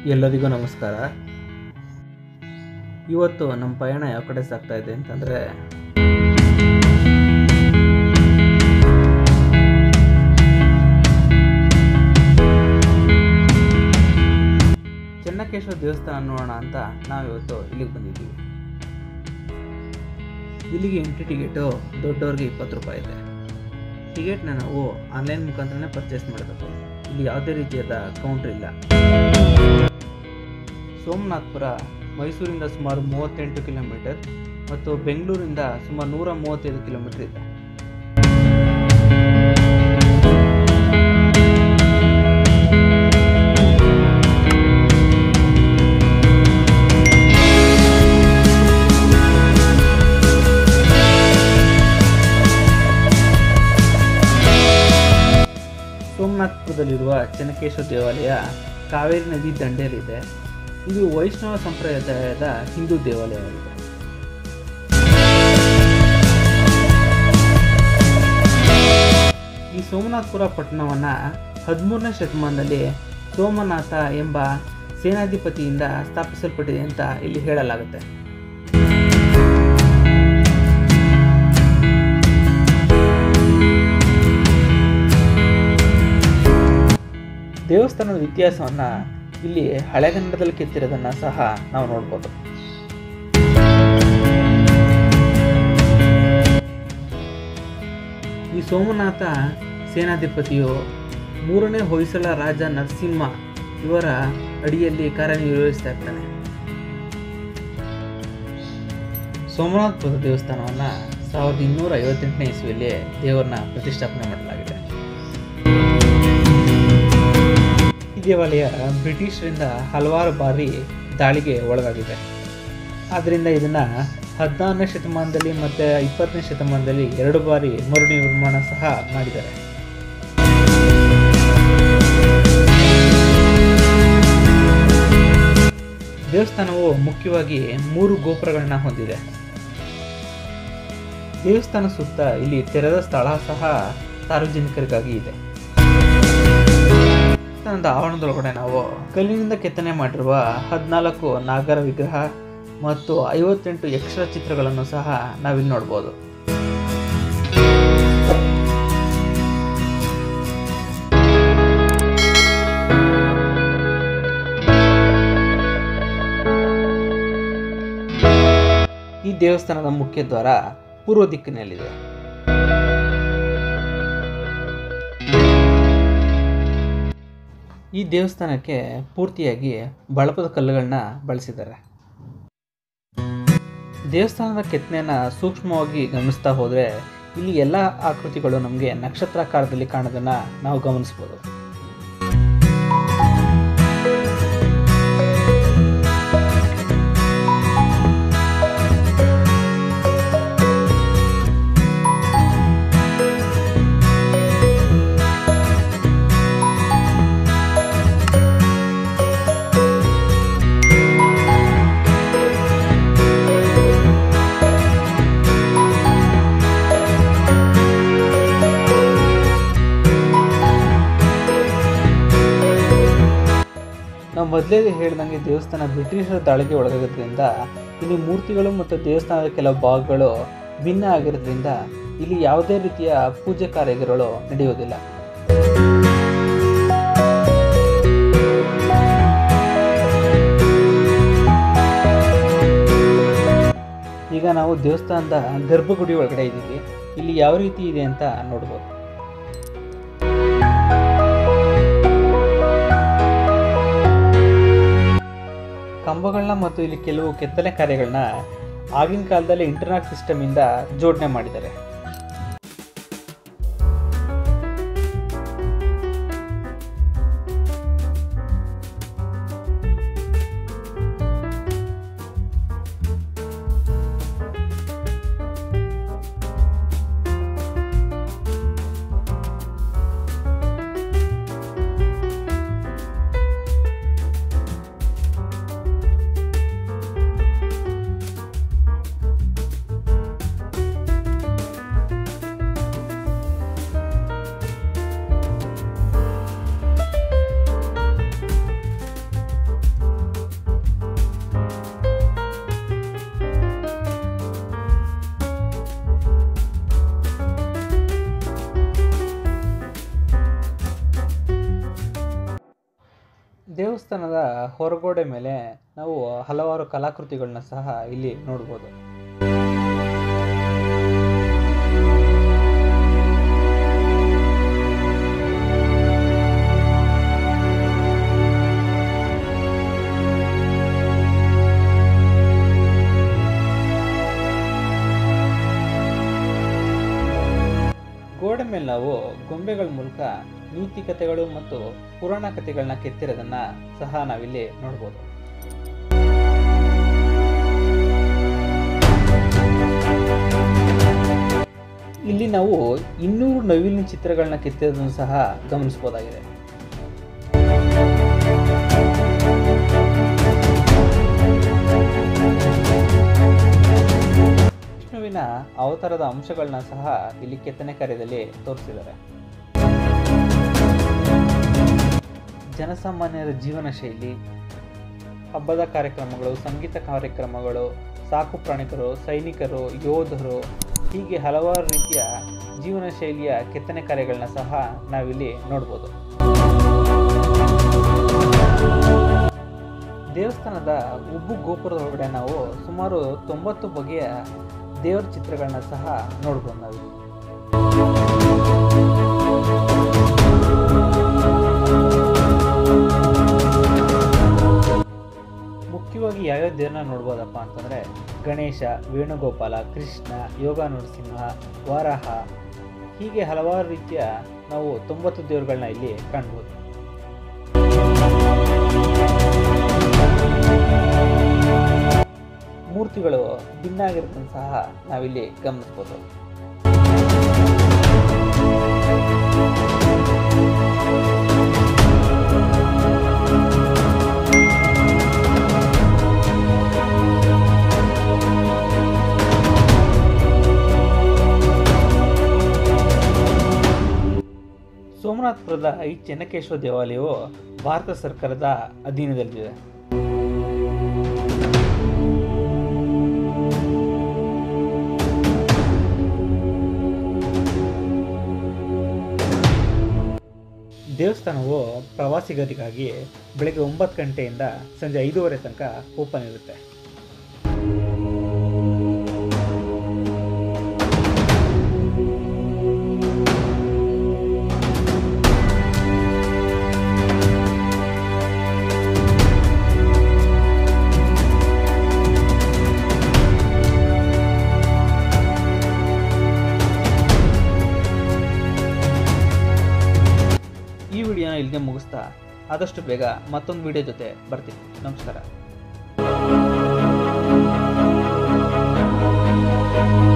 ಎಲ್ಲರಿಗೂ ನಮಸ್ಕಾರ ಇವತ್ತು ನಮ್ಮ ಪಯಣ ಯಾವ ಕಡೆ ಸಾಗ್ತಾ ಇದೆ ಅಂತಂದರೆ ಚೆನ್ನಕೇಶ್ವರ ದೇವಸ್ಥಾನ ನೋಡೋಣ ಅಂತ ನಾವಿವತ್ತು ಇಲ್ಲಿಗೆ ಬಂದಿದ್ದೀವಿ ಇಲ್ಲಿಗೆ ಎಂಟ್ರಿ ಟಿಕೆಟು ದೊಡ್ಡವ್ರಿಗೆ ಇಪ್ಪತ್ತು ರೂಪಾಯಿ ಇದೆ ಟಿಕೆಟ್ನ ನಾವು ಆನ್ಲೈನ್ ಮುಖಾಂತರನೇ ಪರ್ಚೇಸ್ ಮಾಡಬೇಕು ಇಲ್ಲಿ ಯಾವುದೇ ರೀತಿಯಾದ ಕೌಂಟ್ರ್ ಇಲ್ಲ ಸೋಮನಾಥ್ಪುರ ಮೈಸೂರಿಂದ ಸುಮಾರು ಮೂವತ್ತೆಂಟು ಕಿಲೋಮೀಟರ್ ಮತ್ತು ಬೆಂಗಳೂರಿಂದ ಸುಮಾರು ನೂರ ಮೂವತ್ತೈದು ಕಿಲೋಮೀಟರ್ ಇದೆ ಸೋಮನಾಥ್ಪುರದಲ್ಲಿರುವ ಚೆನ್ನಕೇಶ್ವರ ದೇವಾಲಯ ಕಾವೇರಿ ನದಿ ದಂಡೆಯಲ್ಲಿದೆ ಇದು ವೈಷ್ಣವ ಸಂಪ್ರದಾಯದ ಹಿಂದೂ ದೇವಾಲಯವಾಗಿದೆ ಈ ಸೋಮನಾಥ್ಪುರ ಪಟ್ಟಣವನ್ನು ಹದಿಮೂರನೇ ಶತಮಾನದಲ್ಲಿ ಸೋಮನಾಥ ಎಂಬ ಸೇನಾಧಿಪತಿಯಿಂದ ಸ್ಥಾಪಿಸಲ್ಪಟ್ಟಿದೆ ಅಂತ ಇಲ್ಲಿ ಹೇಳಲಾಗುತ್ತೆ ದೇವಸ್ಥಾನದ ಇತಿಹಾಸವನ್ನು ಇಲ್ಲಿ ಹಳೆಗನ್ನಡದಲ್ಲಿ ಕೆತ್ತಿರೋದನ್ನು ಸಹ ನಾವು ನೋಡ್ಬೋದು ಈ ಸೋಮನಾಥ ಸೇನಾಧಿಪತಿಯು ಮೂರನೇ ಹೊಯ್ಸಳ ರಾಜ ನರಸಿಂಹ ಇವರ ಅಡಿಯಲ್ಲಿ ಕಾರ್ಯನಿರ್ವಹಿಸ್ತಾ ಇರ್ತಾನೆ ಸೋಮನಾಥಪುರ ದೇವಸ್ಥಾನವನ್ನು ಸಾವಿರದ ಇನ್ನೂರ ಐವತ್ತೆಂಟನೇ ಇಸ್ವಿಯಲ್ಲಿ ದೇವರನ್ನ ಪ್ರತಿಷ್ಠಾಪನೆ ಮಾಡಲಾಗಿದೆ ಈ ದೇವಾಲಯ ಬ್ರಿಟಿಷರಿಂದ ಹಲವಾರು ಬಾರಿ ದಾಳಿಗೆ ಒಳಗಾಗಿದೆ ಆದ್ದರಿಂದ ಇದನ್ನು ಹದಿನಾರನೇ ಶತಮಾನದಲ್ಲಿ ಮತ್ತು ಇಪ್ಪತ್ತನೇ ಶತಮಾನದಲ್ಲಿ ಎರಡು ಬಾರಿ ಮರುನಿರ್ಮಾಣ ಸಹ ಮಾಡಿದ್ದಾರೆ ದೇವಸ್ಥಾನವು ಮುಖ್ಯವಾಗಿ ಮೂರು ಗೋಪುರಗಳನ್ನ ಹೊಂದಿದೆ ದೇವಸ್ಥಾನ ಸುತ್ತ ಇಲ್ಲಿ ತೆರೆದ ಸ್ಥಳ ಸಹ ಸಾರ್ವಜನಿಕರಿಗಾಗಿ ಇದೆ ದೇವಸ್ಥಾನದ ಆವರಣದೊಳಗಡೆ ನಾವು ಕಲ್ಲಿನಿಂದ ಕೆತ್ತನೆ ಮಾಡಿರುವ ಹದಿನಾಲ್ಕು ನಾಗರ ವಿಗ್ರಹ ಮತ್ತು ಐವತ್ತೆಂಟು ಯಕ್ಷ ಚಿತ್ರಗಳನ್ನು ಸಹ ನಾವಿಲ್ಲಿ ನೋಡ್ಬೋದು ಈ ದೇವಸ್ಥಾನದ ಮುಖ್ಯ ದ್ವಾರ ಪೂರ್ವ ದಿಕ್ಕಿನಲ್ಲಿದೆ ಈ ದೇವಸ್ಥಾನಕ್ಕೆ ಪೂರ್ತಿಯಾಗಿ ಬಳಪದ ಕಲ್ಲುಗಳನ್ನ ಬಳಸಿದ್ದಾರೆ ದೇವಸ್ಥಾನದ ಕೆತ್ತನೆಯನ್ನು ಸೂಕ್ಷ್ಮವಾಗಿ ಗಮನಿಸ್ತಾ ಹೋದರೆ ಇಲ್ಲಿ ಎಲ್ಲ ಆಕೃತಿಗಳು ನಮಗೆ ನಕ್ಷತ್ರಾಕಾರದಲ್ಲಿ ಕಾಣೋದನ್ನು ನಾವು ಗಮನಿಸ್ಬೋದು ನಾವು ಮೊದಲೇ ಹೇಳಿದಂಗೆ ದೇವಸ್ಥಾನ ಬ್ರಿಟಿಷರ ದಾಳಿಗೆ ಒಳಗಾಗೋದ್ರಿಂದ ಇಲ್ಲಿ ಮೂರ್ತಿಗಳು ಮತ್ತು ದೇವಸ್ಥಾನದ ಕೆಲವು ಭಾಗಗಳು ಭಿನ್ನ ಆಗಿರೋದ್ರಿಂದ ಇಲ್ಲಿ ಯಾವುದೇ ರೀತಿಯ ಪೂಜೆ ಕಾರ್ಯಗಳು ನಡೆಯುವುದಿಲ್ಲ ಈಗ ನಾವು ದೇವಸ್ಥಾನದ ಗರ್ಭಗುಡಿ ಒಳಗಡೆ ಇದ್ದೀವಿ ಇಲ್ಲಿ ಯಾವ ರೀತಿ ಇದೆ ಅಂತ ನೋಡ್ಬೋದು ಕಂಬಗಳನ್ನ ಮತ್ತು ಇಲ್ಲಿ ಕೆಲವು ಕೆತ್ತನೆ ಕಾರ್ಯಗಳನ್ನ ಆಗಿನ ಕಾಲದಲ್ಲಿ ಇಂಟರ್ನಾಟ್ ಸಿಸ್ಟಮ್ ಇಂದ ಜೋಡಣೆ ಮಾಡಿದ್ದಾರೆ ದೇವಸ್ಥಾನದ ಹೊರಗೋಡೆ ಮೇಲೆ ನಾವು ಹಲವಾರು ಕಲಾಕೃತಿಗಳನ್ನ ಸಹ ಇಲ್ಲಿ ನೋಡ್ಬೋದು ಗೋಡೆ ಮೇಲೆ ನಾವು ಗೊಂಬೆಗಳ ಮೂಲಕ ನೀತಿ ಕಥೆಗಳು ಮತ್ತು ಪುರಾಣ ಕಥೆಗಳನ್ನ ಕೆತ್ತಿರೋದನ್ನ ಸಹ ನಾವಿಲ್ಲಿ ನೋಡ್ಬೋದು ಇಲ್ಲಿ ನಾವು ಇನ್ನೂರು ನವಿಲಿನ ಚಿತ್ರಗಳನ್ನ ಕೆತ್ತಿರೋದನ್ನು ಸಹ ಗಮನಿಸಬಹುದಾಗಿದೆ ವಿಷ್ಣುವಿನ ಅವತಾರದ ಅಂಶಗಳನ್ನ ಸಹ ಇಲ್ಲಿ ಕೆತ್ತನೆ ಕಾರ್ಯದಲ್ಲಿ ತೋರಿಸಿದ್ದಾರೆ ಜನಸಾಮಾನ್ಯರ ಜೀವನ ಶೈಲಿ ಹಬ್ಬದ ಕಾರ್ಯಕ್ರಮಗಳು ಸಂಗೀತ ಕಾರ್ಯಕ್ರಮಗಳು ಸಾಕು ಪ್ರಾಣಿಕರು ಸೈನಿಕರು ಯೋಧರು ಹೀಗೆ ಹಲವಾರು ರೀತಿಯ ಜೀವನ ಶೈಲಿಯ ಕೆತ್ತನೆ ಕಾರ್ಯಗಳನ್ನ ಸಹ ನಾವಿಲ್ಲಿ ನೋಡ್ಬೋದು ದೇವಸ್ಥಾನದ ಉಬ್ಬು ಗೋಪುರದ ಒಳಗಡೆ ನಾವು ಸುಮಾರು ತೊಂಬತ್ತು ಬಗೆಯ ದೇವರ ಚಿತ್ರಗಳನ್ನ ಸಹ ನೋಡ್ಬೋದು ನಾವಿಲ್ಲಿ ಮುಖ್ಯವಾಗಿ ಯಾವ್ಯಾವ ದೇವ್ರನ್ನ ನೋಡ್ಬೋದಪ್ಪ ಅಂತಂದರೆ ಗಣೇಶ ವೇಣುಗೋಪಾಲ ಕೃಷ್ಣ ಯೋಗ ನರಸಿಂಹ ವಾರಾಹ ಹೀಗೆ ಹಲವಾರು ರೀತಿಯ ನಾವು ತೊಂಬತ್ತು ದೇವರುಗಳನ್ನ ಇಲ್ಲಿ ಕಾಣ್ಬೋದು ಮೂರ್ತಿಗಳು ಭಿನ್ನ ಆಗಿರೋದನ್ನು ಸಹ ನಾವಿಲ್ಲಿ ಗಮನಿಸ್ಬೋದು ಸೋಮನಾಥಪುರದ ಈ ಚೆನ್ನಕೇಶ್ವರ ದೇವಾಲಯವು ಭಾರತ ಸರ್ಕಾರದ ಅಧೀನದಲ್ಲಿದೆ ದೇವಸ್ಥಾನವು ಪ್ರವಾಸಿಗರಿಗಾಗಿ ಬೆಳಗ್ಗೆ ಒಂಬತ್ತು ಗಂಟೆಯಿಂದ ಸಂಜೆ ಐದೂವರೆ ತನಕ ಓಪನ್ ಇರುತ್ತೆ ಈ ವಿಡಿಯೋನ ಇಲ್ಲಿಗೆ ಮುಗಿಸ್ತಾ ಆದಷ್ಟು ಬೇಗ ಮತ್ತೊಂದು ವಿಡಿಯೋ ಜೊತೆ ಬರ್ತೀನಿ ನಮಸ್ಕಾರ